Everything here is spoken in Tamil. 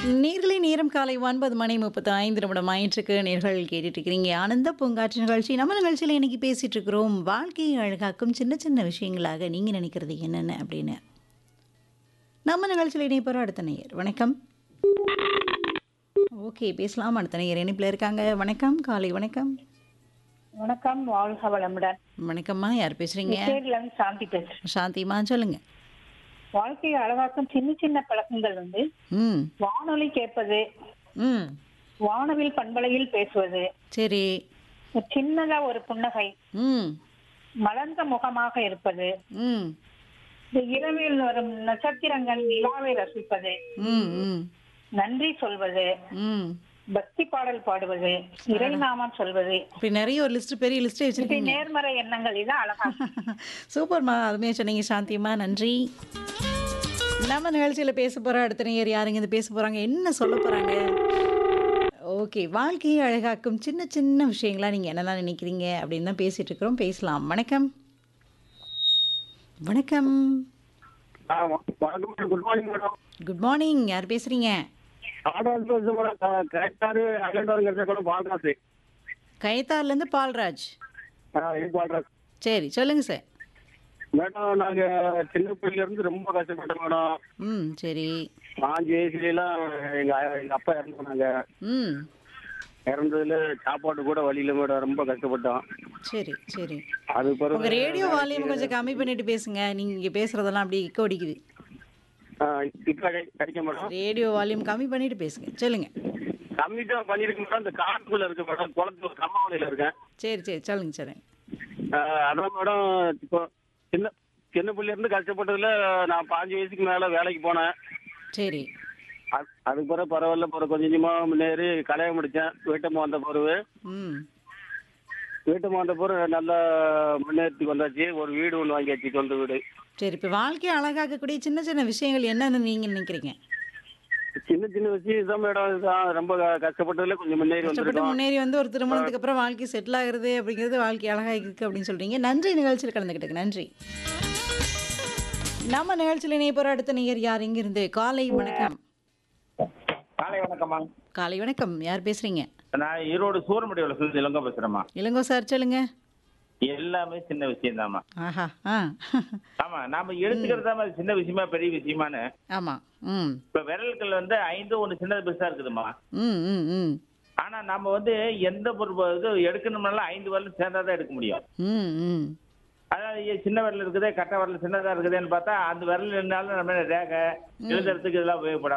நேர்களை நேரம் காலை ஒன்பது மணி முப்பத்து ஐந்து நிமிடம் ஆயிற்றுக்கு நேர்கள் கேட்டுட்டு இருக்கிறீங்க ஆனந்த பூங்காற்று நிகழ்ச்சி நம்ம நிகழ்ச்சியில் இன்னைக்கு பேசிட்டு இருக்கிறோம் வாழ்க்கையை அழகாக்கும் சின்ன சின்ன விஷயங்களாக நீங்க நினைக்கிறது என்னென்ன அப்படின்னு நம்ம நிகழ்ச்சியில் இணைப்போம் அடுத்த நேயர் வணக்கம் ஓகே பேசலாம் அடுத்த நேயர் இணைப்பில் இருக்காங்க வணக்கம் காலை வணக்கம் வணக்கம் வாழ்க வளமுடன் வணக்கம்மா யார் பேசுறீங்க பேர்ல இருந்து சாந்தி பேசுறேன் சாந்திமா சொல்லுங்க வாழ்க்கையை அழகாக்கும் சின்ன சின்ன பழக்கங்கள் வந்து ம் வானொலி கேட்பது ம் வானவில் பண்பலையில் பேசுவது சரி ஒரு சின்னதா ஒரு புன்னகை ம் மலர்ந்த முகமாக இருப்பது ம் இந்த இரவில் வரும் நட்சத்திரங்கள் நிலாவை ரசிப்பது ம் ம் நன்றி சொல்வது ம் பக்தி பாடல் பாடுவது இறைநாமம் சொல்வது இப்படி நிறைய ஒரு லிஸ்ட் பெரிய லிஸ்ட்டே இப்படி வச்சிருக்கீங்க நேர்மறை எண்ணங்கள் இதான் அழகா சூப்பர்மா அருமையாக சொன்னீங்க சாந்தியம்மா நன்றி நம்ம நிகழ்ச்சியில் பேச போகிற அடுத்த நேயர் யாருங்க இது பேச போகிறாங்க என்ன சொல்ல போகிறாங்க ஓகே வாழ்க்கையை அழகாக்கும் சின்ன சின்ன விஷயங்களா நீங்கள் என்னெல்லாம் நினைக்கிறீங்க அப்படின்னு தான் பேசிகிட்டு இருக்கிறோம் பேசலாம் வணக்கம் வணக்கம் ஆ, வ- வணக்கம் madam good morning madam good morning யார் பேசுகிறீங்க ஆர்டர் வந்து மேடம் க- கரெக்டாரு அகண்டாருங்கிறத கூட பால்ராசு கயத்தார்லேருந்து பால்ராஜ் ஆ இது பால்ராஸ் சரி சொல்லுங்கள் சார் மேடம் நாங்க சின்ன பிள்ளைல இருந்து ரொம்ப கஷ்டப்பட்டோம் மேடம் ம் சரி பாஞ்சு வயசுல எல்லாம் எங்க எங்க அப்பா இறந்து போனாங்க ம் இறந்ததுல சாப்பாடு கூட வழியில மேடம் ரொம்ப கஷ்டப்பட்டோம் சரி சரி அது உங்க பிறகு ரேடியோ வால்யூம் கொஞ்சம் கம்மி பண்ணிட்டு பேசுங்க நீங்க இங்க பேசுறதெல்லாம் அப்படி இக்கோ அடிக்குது ஆ, இப்ப கிடை- கிடைக்கும் மேடம் ரேடியோ வால்யூம் கம்மி பண்ணிட்டு பேசுங்க சொல்லுங்க கம்மி தான் பண்ணிருக்கு மேடம் இந்த காட்டுக்குள்ள இருக்கு மேடம் குளத்துல கம்மாவளியில இருக்கேன் சரி சரி சொல்லுங்க சொல்லுங்க ஆ, அதான் மேடம் இப்போ சின்ன சின்ன பிள்ளைல இருந்து கஷ்டப்பட்டதுல நான் பாஞ்சு வயசுக்கு மேல வேலைக்கு போனேன் சரி அது- அதுக்கு பிறகு பரவாயில்ல பிறகு கொஞ்சம் கொஞ்சமா முன்னேறி கல்யாணம் முடிச்சேன் வீட்டம்மா வந்த பிறகு ம் வீட்டம்மா வந்த பிறகு நல்லா முன்னேறி வந்தாச்சு ஒரு வீடு ஒன்று வாங்கியாச்சு சொந்த வீடு சரி இப்போ வாழ்க்கையை அழகாக்கக்கூடிய சின்ன சின்ன விஷயங்கள் என்னன்னு நீங்க நினைக்கிறீங்க சின்ன சின்ன விஷயம் இதான் மேடம் இதுதான் ரொம்ப க- கஷ்டப்பட்டதுல கொஞ்சம் முன்னேறி கஷ்டப்பட்டு வந்திருக்கோம் முன்னேறி வந்து ஒரு திருமணத்துக்கு அப்புறம் வாழ்க்கை செட்டில் ஆகுறது அப்படிங்கிறது வாழ்க்கை அழகாக இருக்கு அப்படின்னு சொல்றீங்க நன்றி நிகழ்ச்சியில் கலந்துக்கிட்டுங்க நன்றி நம்ம நிகழ்ச்சியில் இணைய போகிற அடுத்த நேயர் யார் இங்கிருந்து காலை வணக்கம் காலை வணக்கம்மா காலை வணக்கம் யார் பேசுறீங்க நான் ஈரோடு சூரமடியோட சுற்றி இளங்கோ பேசுறேம்மா இளங்கோ சார் சொல்லுங்க எல்லாமே சின்ன விஷயம் ஆஹா ஆ ஆமா நாம எடுத்துக்கிறதாம அது சின்ன விஷயமா பெரிய விஷயமான்னு ஆமாம் ம் இப்ப விரல்கள் வந்து ஐந்து ஒண்ணு சின்னது பெருசா இருக்குதுமா ம் ம் ம் ஆனா நம்ம வந்து எந்த பொருள் இது எடுக்கணும்னாலும் ஐந்து விரல் சேர்ந்தாதான் எடுக்க முடியும் ம் ம் அதாவது ஏ, சின்ன விரல் இருக்குதே கட்டை விரல் சின்னதா இருக்குதேன்னு பார்த்தா அந்த விரல் இருந்தாலும் நம்ம ரேகை எழுதுறதுக்கு இதெல்லாம் உபயோகப்படாது